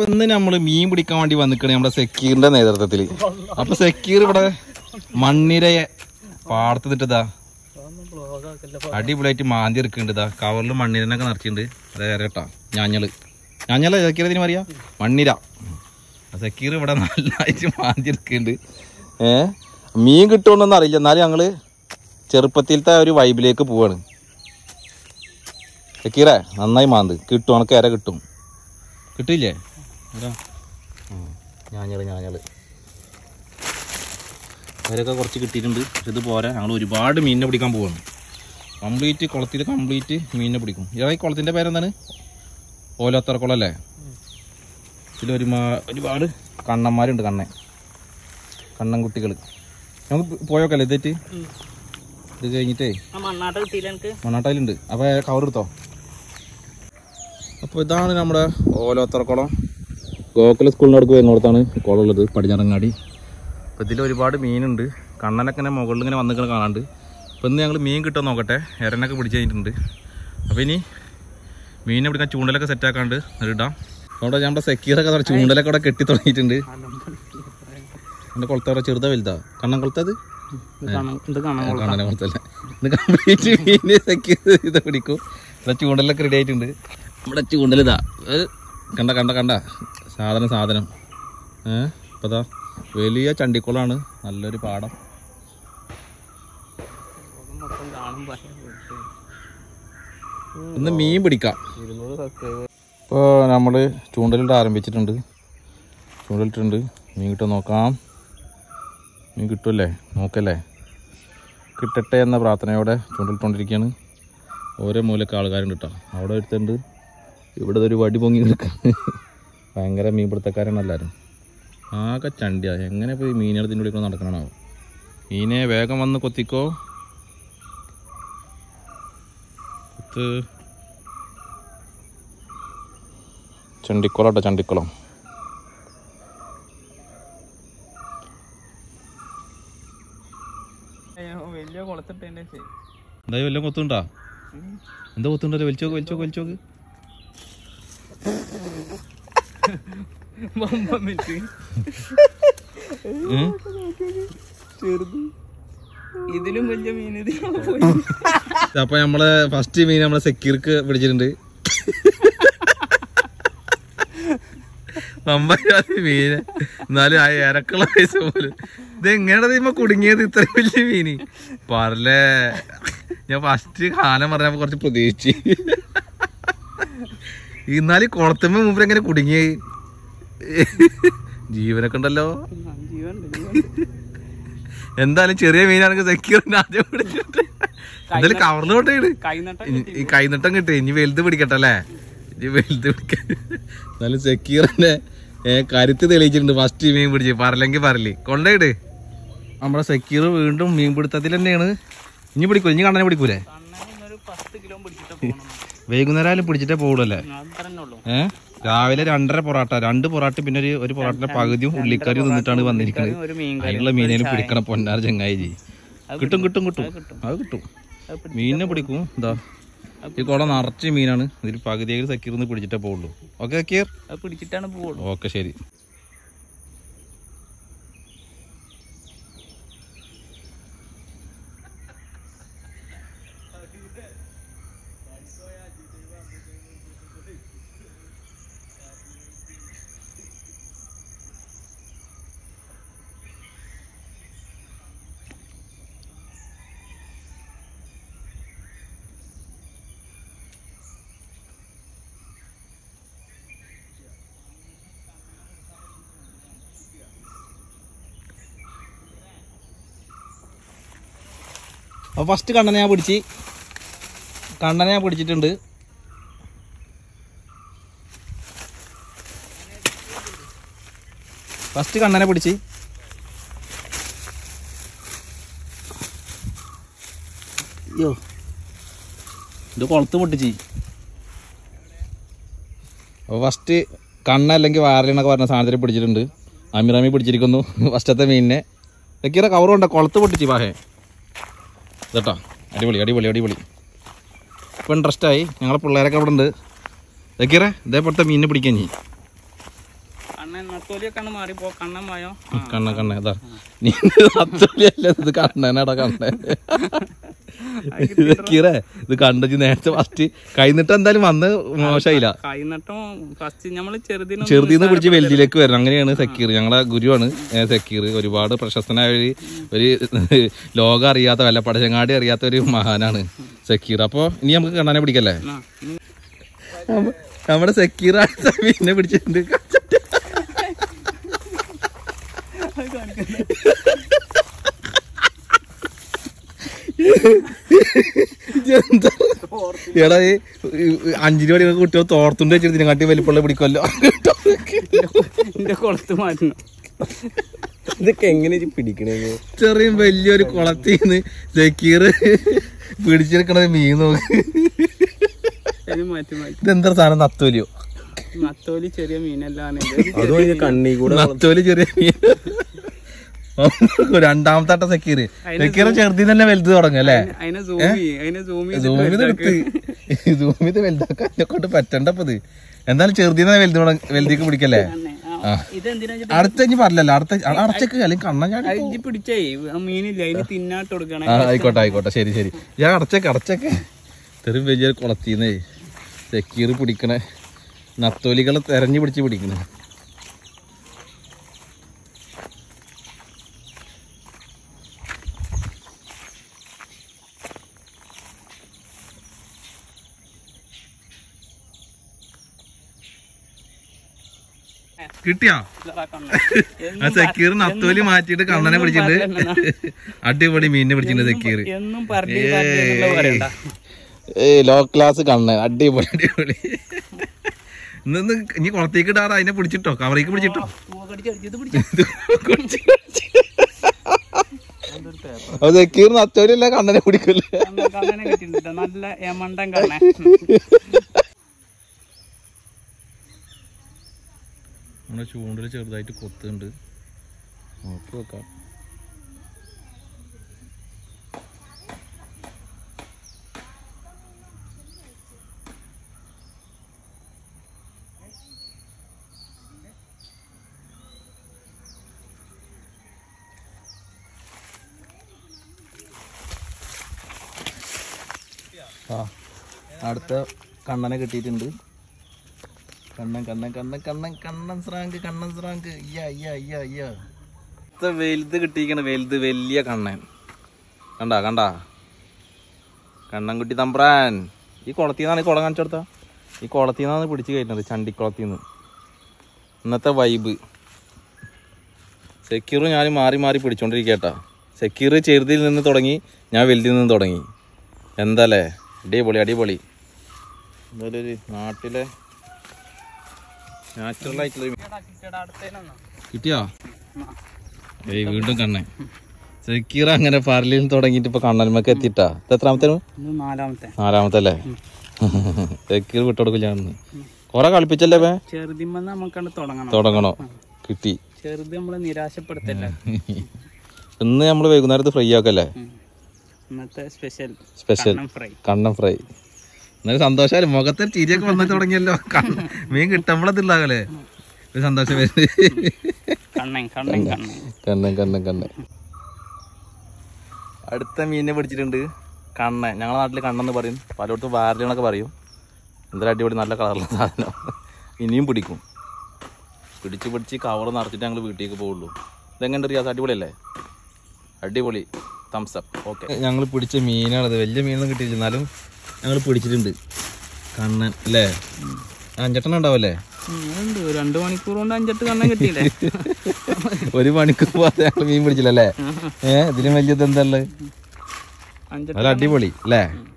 ഇന്ന് നമ്മള് മീൻ പിടിക്കാൻ വേണ്ടി വന്നിക്കണേ നമ്മുടെ സെക്കീറിന്റെ നേതൃത്വത്തില് അപ്പൊ സെക്കീർ ഇവിടെ മണ്ണിരയെ പാടത്ത് നിട്ടിതാ അടിപൊളിയായിട്ട് മാന്തി എടുക്കുന്നുണ്ട് ഇതാ കവറിൽ മണ്ണിരനൊക്കെ നിറച്ചിട്ടുണ്ട് അതെ കേട്ടാ ഞാഞ്ഞള് ഞാഞ്ഞള് സെക്കീർ ഇതിന് പറയാ മണ്ണിര സെക്കീർ ഇവിടെ നന്നായിട്ട് മാന്തി എടുക്കുന്നുണ്ട് ഏ മീൻ കിട്ടുമെന്നൊന്നും അറിയില്ല എന്നാലും ഞങ്ങള് ചെറുപ്പത്തിലത്തെ ആ ഒരു വൈബിലേക്ക് പോവാണ് സെക്കീറേ നന്നായി മാന്ത് കിട്ടും ഉണക്ക് ഇര കിട്ടും കിട്ടില്ലേ ഇതാ. ആ, ഞാഞ്ഞള് ഞാഞ്ഞള് അവരൊക്കെ കുറച്ച് കിട്ടിയിട്ടുണ്ട് പക്ഷെ ഇത് പോരാ ഞങ്ങൾ ഒരുപാട് മീനിനെ പിടിക്കാൻ പോവാണ് കംപ്ലീറ്റ് കുളത്തിൽ കംപ്ലീറ്റ് മീനിനെ പിടിക്കും ഇയാൾ ഈ കുളത്തിൻ്റെ പേരെന്താണ് ഓലോത്തറ കുളം അല്ലേ ഇതിൽ ഒരുമാ ഒരുപാട് കണ്ണന്മാരുണ്ട് കണ്ണൻ കണ്ണൻ കുട്ടികൾ നമുക്ക് പോയോക്കല്ലേ ഇതേറ്റ് ഇത് കഴിഞ്ഞിട്ടേ ആ മണ്ണാട്ട കിട്ടിയില്ല എനിക്ക് മണ്ണാട്ടയിലുണ്ട് അപ്പോൾ കവർ എടുത്തോ അപ്പോൾ ഇതാണ് നമ്മുടെ ഓലോത്തറക്കുളം ഗോകുല സ്കൂളിൻ്റെ അടുക്ക് വരുന്നിടത്താണ് കുളം ഉള്ളത് പടിഞ്ഞാറങ്ങാടി അപ്പോൾ ഇതിൽ ഒരുപാട് മീനുണ്ട് കണ്ണനൊക്കെ ഇങ്ങനെ മുകളിൽ ഇങ്ങനെ വന്നിങ്ങനെ കാണാണ്ട് അപ്പോൾ ഇന്ന് ഞങ്ങൾ മീൻ കിട്ടാൻ നോക്കട്ടെ എരനൊക്കെ പിടിച്ച് കഴിഞ്ഞിട്ടുണ്ട് അപ്പോൾ ഇനി മീനെ പിടിക്കാൻ ചൂണ്ടലൊക്കെ സെറ്റാക്കാണ്ട് ഇടാം അവിടെ നമ്മുടെ സെക്യൂറൊക്കെ അവിടെ ചൂണ്ടലൊക്കെ അവിടെ കെട്ടി തുടങ്ങിയിട്ടുണ്ട് എൻ്റെ കുളത്തോടെ ചെറുതാ വലുതാ കണ്ണൻ കുളത്തത് ഇത് കാണാൻ ഇത് കാണാൻ കൊള്ളാം. കാണാൻ കുളത്തല്ല ഇത് കംപ്ലീറ്റ് മീന് സെക്യൂർ ഇത് പിടിക്കും ഇവിടെ ചൂണ്ടലൊക്കെ റെഡി ആയിട്ടുണ്ട് നമ്മുടെ ചൂണ്ടൽ ഇതാ ഏ, കണ്ട കണ്ട കണ്ട സാധനം സാധനം ഏഹ് ഇപ്പൊ ദാ വലിയ ചണ്ടിക്കുളമാണ് നല്ലൊരു പാടം ലോകം മൊത്തം കാണും പക്ഷേ ഇന്ന് മീൻ പിടിക്കാം ഇരുന്നൂറ് സബ്സ്ക്രൈബർ ഇപ്പോൾ നമ്മൾ ചൂണ്ടലിട്ട് ആരംഭിച്ചിട്ടുണ്ട് ചൂണ്ടലിട്ടുണ്ട് മീൻ കിട്ടും നോക്കാം മീൻ കിട്ടുമല്ലേ നോക്കല്ലേ കിട്ടട്ടെ എന്ന പ്രാർത്ഥനയോടെ ചൂണ്ടലിട്ടുകൊണ്ടിരിക്കുകയാണ് ഓരോ മൂലക്ക് ആൾക്കാരുണ്ട് കേട്ടോ അവിടെ ഒരുത്തുണ്ട് ഇവിടെ ഒരു വടി പൊങ്ങി നിൽക്കാണ് ഭയങ്കര മീൻ പിടുത്തക്കാരാണ് എല്ലാവരും ആകെ ചണ്ടിയാ എങ്ങനെ പോയി മീനുകളത്തിൻ്റെ ഉള്ളിൽ കൂടെ നടക്കണോ മീനെ വേഗം വന്ന് കൊത്തിക്കോ കൊത്ത് ചണ്ടിക്കുളം കേട്ടോ ചണ്ടിക്കുളം വലിയ കുളത്തിട്ടതിന്റെ ശരി എന്തായാലും വല്ലതും കൊത്തുണ്ടാ എന്താ കൊത്തുണ്ടല്ലോ വലിച്ചോക്ക് വലിച്ചോക്ക് വലിച്ചോക്ക് ബമ്പം വെച്ച് ഏ? ചെറുത് ഇതിലും വലിയ മീൻ ഇതിലും പോയി അപ്പൊ നമ്മളെ ഫസ്റ്റ് മീൻ നമ്മളെ സെക്യൂർക്ക് പിടിച്ചിട്ടുണ്ട് നമ്പരാതി മീന് എന്നാലും ആ ഇരക്കുള്ള പൈസ പോലും ഇത് എങ്ങനെയാണ് ഇതിമ്മ കുടുങ്ങിയത് ഇത്ര വലിയ മീന് പറലേ ഞാൻ ഫസ്റ്റ് കാലം പറഞ്ഞപ്പോ കുറച്ച് പ്രതീക്ഷിച്ച് എന്നാലും കുളത്തുമ്പോ മുമ്പ് എങ്ങനെ കുടുങ്ങി ജീവനൊക്കെ ഉണ്ടല്ലോ ജീവനുണ്ട് ജീവനുണ്ട് എന്തായാലും ചെറിയ മീനാണെങ്കിൽ സെക്യൂറിന് ആദ്യം പിടിച്ചിട്ട് എന്തായാലും കവറിൽ കൊണ്ടേട് കൈനട്ട ഈ കൈനട്ടം കിട്ടി ഇനി വലുത് പിടിക്കട്ടെ അല്ലേ ഇനി വലുത് പിടിക്കാൻ എന്നാലും സെക്യൂറിന്റെ കരുത്ത് തെളിയിച്ചിട്ടുണ്ട് ഫസ്റ്റ് മീൻ പിടിച്ച് പറല്ലെങ്കിൽ പറല് കൊണ്ടേട് നമ്മുടെ സെക്യൂർ വീണ്ടും മീൻ പിടുത്തത്തിൽ തന്നെയാണ് ഇനി പിടിക്കൂ ഇനി കണ്ണനെ പിടിക്കൂലേ കണ്ണൻ ഇന്നൊരു പത്ത് കിലോ പിടിച്ചിട്ട് പോകണം വൈകുന്നേരം ആയാലും പിടിച്ചിട്ടേ പോകുള്ളൂ അത് തന്നെ ഉള്ളൂ ഏഹ് രാവിലെ രണ്ടര പൊറാട്ട രണ്ട് പൊറാട്ട പിന്നെ ഒരു ഒരു പൊറാട്ടിന്റെ പകുതിയും ഉള്ളിക്കറിയും നിന്നിട്ടാണ് വന്നിരിക്കുന്നത് ഒരു മീൻ അതിനുള്ള മീനേലും പിടിക്കണം പൊന്നാർ ചങ്ങായി ജി കിട്ടും കിട്ടും കിട്ടും കിട്ടും. അത് കിട്ടും അത് പിടി- മീനിനെ പിടിക്കും എന്താ ഈ കുളം നിറച്ച് മീനാണ് ഇതിൽ പകുതിയെങ്കിലും സക്കീർന്ന് പിടിച്ചിട്ടേ പോകുള്ളൂ ഓക്കെ സക്കീർ അത് പിടിച്ചിട്ടാണ് പോവുള്ളൂ ഓക്കെ ശരി അപ്പോൾ ഫസ്റ്റ് കണ്ണനെ ഞാൻ പിടിച്ച് കണ്ണനെ ഞാൻ പിടിച്ചിട്ടുണ്ട് ഫസ്റ്റ് കണ്ണനെ പിടിച്ച് അയ്യോ ഇത് കുളത്ത് പൊട്ടിച്ച് അപ്പോൾ ഫസ്റ്റ് കണ്ണ അല്ലെങ്കിൽ വാരലെന്നൊക്കെ പറഞ്ഞ സാധനത്തിൽ പിടിച്ചിട്ടുണ്ട് അമിറാമി പിടിച്ചിരിക്കുന്നു ഫസ്റ്റത്തെ മീനിനെ ഇതൊക്കെ കവറുണ്ട് കുളത്ത് പൊട്ടിച്ച് പാഹേ ഇതട്ടോ അടിപൊളി അടിപൊളി അടിപൊളി ഇപ്പം ഇൻട്രസ്റ്റ് ആയി ഞങ്ങളെ പിള്ളേരൊക്കെ അവിടെ ഉണ്ട് ഇതൊക്കെ ഇതേപോലത്തെ മീനിനെ പിടിക്കാൻ ചെയ്യും കണ്ണൻ നത്തോലിയൊക്കെ ആണ് മാറിപ്പോ കണ്ണൻ മായോ കണ്ണ കണ്ണ ഇതാ നീ അത്രയല്ല ഇത് കണ്ണനാടാ കണ്ണൻ കീറേ ഇത് കണ്ടു നേരത്തെ ഫസ്റ്റ് കൈന്നിട്ട് എന്തായാലും വന്ന് മോശമായില്ല കൈനട്ടോ ഫസ്റ്റ് നമ്മള് ചെറുതിനും ചെറുതിന്ന് പിടിച്ച് വലുതിലേക്ക് വരണം അങ്ങനെയാണ് സക്കീർ ഞങ്ങളെ ഗുരുവാണ് ഏ, സക്കീർ ഒരുപാട് പ്രശസ്തനായ ഒരു ഒരു ലോകം അറിയാത്ത വല്ല പടച്ചങ്ങാടി അറിയാത്ത ഒരു മഹാനാണ് സക്കീർ അപ്പൊ ഇനി നമുക്ക് കണ്ണനെ പിടിക്കല്ലേ ആ, ഇനി നമ്മ- നമ്മുടെ സക്കീർ അടുത്ത മീനെ പിടിച്ചിട്ടുണ്ട് ഇതെന്താ? എടാ ഈ ഈ അഞ്ചിന് മണി കുട്ടികൾ തോർത്തുണ്ട് വെച്ചിട്ട് ഇതിനെക്കാട്ടി വലിപ്പമുള്ള പിടിക്കുമല്ലോ എന്റെ കൊളത്ത് മാറ്റണം ഇതൊക്കെ എങ്ങനെ പിടിക്കണേ ചെറിയ വലിയൊരു കുളത്തിന്ന് സക്കീർ പിടിച്ചെടുക്കണ മീൻ നോക്ക് അതിന് മാറ്റി മാറ്റി ഇതെന്താ സാധനം നത്തോലിയോ നത്തോലി ചെറിയ മീനല്ലാണ് അതും അതിന്റെ കണ്ണി കൂടെ നത്തോലി ചെറിയ മീൻ രണ്ടാമത്തെ സക്കീർ സക്കീർ ചെറുതിൽ തന്നെ വലുത് തുടങ്ങും അല്ലേ അതിനെ സൂമി അതിനെ സൂമി സൂമിത് എടുത്ത് സൂമിത് വലുതാക്കാൻ എന്നെ കൊണ്ട് പറ്റണ്ടപ്പത് എന്തായാലും ചെറുതിനെ വലുത് വലുതേക്ക് പിടിക്കല്ലേ ഇതെന്തിനാ അടുത്ത ഇനി പറഞ്ഞല്ലോ അടുത്ത അടച്ചക്ക് അല്ലെങ്കിൽ കണ്ണ ഞാൻ ഇജ്ജ് പിടിച്ചേ ആ മീനില്ല അതിന് തിന്നാട്ട് കൊടുക്കണേ ആ ആയിക്കോട്ടെ ആയിക്കോട്ടെ ശരി ശരി ഞാൻ അടച്ചേക്ക് അടച്ചേക്ക് തെറും വലിയ കുളത്തിന്നേ സെക്കീർ പിടിക്കണേ നത്തോലികളെ തെരഞ്ഞു പിടിച്ച് പിടിക്കണേ കിട്ടിയാ ആ സെക്കീർ നത്തോലി മാറ്റിയിട്ട് കണ്ണനെ പിടിച്ചിട്ടുണ്ട് അടിപൊളി മീനിനെ പിടിച്ചിട്ടുണ്ട് സെക്കീർ എന്നും പറഞ്ഞു പറഞ്ഞെന്നുള്ള പറയണ്ട ഏയ് ലോ ക്ലാസ് കണ്ണൻ അടിപൊളി അടിപൊളി ഇന്ന് ഇനി കുളത്തേക്ക് ഇടാറ് അതിനെ പിടിച്ചിട്ടോ കവറേക്ക് പിടിച്ചിട്ടോ ഇത് പിടിച്ചു അത് സെക്കീർ നത്തോലിയല്ല കണ്ണനെ പിടിക്കൂലേ കണ്ണനെ കിട്ടിയിട്ടുണ്ട് നല്ല എമണ്ടൻ കണ്ണൻ നമ്മുടെ ചൂണ്ടിൽ ചെറുതായിട്ട് കൊത്തുണ്ട് നോക്കി വെക്കാം ആ അടുത്ത കണ്ണനെ കിട്ടിയിട്ടുണ്ട് കണ്ണൻ കണ്ണൻ കണ്ണൻ കണ്ണൻ കണ്ണൻ സ്രാങ്ക് കണ്ണൻ സ്രാങ്ക് അയ്യ അയ്യ അയ്യ അയ്യ ഇത്ര വലുത് കിട്ടിയിരിക്കണ വലുത് വലിയ കണ്ണൻ കണ്ടാ കണ്ടാ കണ്ണൻകുട്ടി തമ്പ്രാൻ ഈ കുളത്തിന്നാണ് ഈ കുളം കാണിച്ചു കൊടുത്ത ഈ കുളത്തിന്നാണ് പിടിച്ച് കയറ്റുന്നത് ചണ്ടിക്കുളത്തിന്ന് ഇന്നത്തെ വൈബ് സെക്യൂർ ഞാൻ മാറി മാറി പിടിച്ചോണ്ടിരിക്കട്ടാ സെക്യൂർ ചെറുതിൽ നിന്ന് തുടങ്ങി ഞാൻ വലുതിൽ നിന്ന് തുടങ്ങി എന്താല്ലേ അടിപൊളി അടിപൊളി എന്തായാലും ഒരു നാട്ടിലെ നാച്ചുറൽ ആയിട്ടുള്ള കിട്ടിയോ ഏയ് വീണ്ടും കണ്ണൻ സെക്കീർ അങ്ങനെ പറലിൽ തുടങ്ങിയിട്ട് ഇപ്പൊ കണ്ണന്മക്ക് എത്തിട്ടാ ഇത് എത്രാമത്തേനു ഇത് നാലാമത്തെ നാലാമത്തെ അല്ലേ സെക്കീർ വിട്ടുകൊടുക്കില്ല ഞാൻ കൊറേ കളിപ്പിച്ചല്ലേ പേ ചെറുതിമെന്ന് നമുക്കണ്ട് തുടങ്ങണം തുടങ്ങണോ കിട്ടി ചെറുത് നമ്മളെ നിരാശപ്പെടുത്തല്ല ഇന്ന് നമ്മള് വൈകുന്നേരത്ത് ഫ്രീ ആക്കല്ലേ ഉം. ഇന്നത്തെ special special Kannan fry Kannan fry എന്നാലും സന്തോഷാലും മുഖത്തെ ചിരിയൊക്കെ വന്നു തുടങ്ങിയല്ലോ കണ്ണ- മീൻ കിട്ടുമ്പോഴത്തില്ലാകല്ലേ ഒരു സന്തോഷം വരുന്നത് കണ്ണൻ കണ്ണൻ കണ്ണൻ കണ്ണൻ കണ്ണൻ കണ്ണൻ അടുത്ത മീനിനെ പിടിച്ചിട്ടുണ്ട് കണ്ണൻ ഞങ്ങളുടെ നാട്ടിൽ കണ്ണെന്ന് പറയും പലയിടത്തും വാരലെന്നൊക്കെ പറയും എന്തായാലും അടിപൊളി നല്ല കളറുള്ള സാധനം ഇനിയും പിടിക്കും പിടിച്ച് പിടിച്ച് കവർ നിറച്ചിട്ട് ഞങ്ങൾ വീട്ടിലേക്ക് പോവുള്ളൂ ഇതെങ്ങനെ റിയാസ് അടിപൊളിയല്ലേ അടിപൊളി തംസ് അപ്പ് ഓക്കെ ഞങ്ങൾ പിടിച്ച മീനാണത് വലിയ മീനൊന്നും കിട്ടിയില്ല എന്നാലും ഞങ്ങൾ പിടിച്ചിട്ടുണ്ട് കണ്ണൻ അല്ലേ അഞ്ചെട്ടെണ്ണം ഉണ്ടാവല്ലേ ഉണ്ട് രണ്ടു മണിക്കൂർ കൊണ്ട് അഞ്ചെട്ട് കണ്ണൻ കിട്ടിയില്ലേ ഒരു മണിക്കൂർ പോകാതെ ഞങ്ങൾ മീൻ പിടിച്ചില്ലല്ലേ ഏഹ് ഇതിലും വലിയത് എന്താ ഉള്ളത് അഞ്ചെട്ട് നല്ല അടിപൊളി അല്ലേ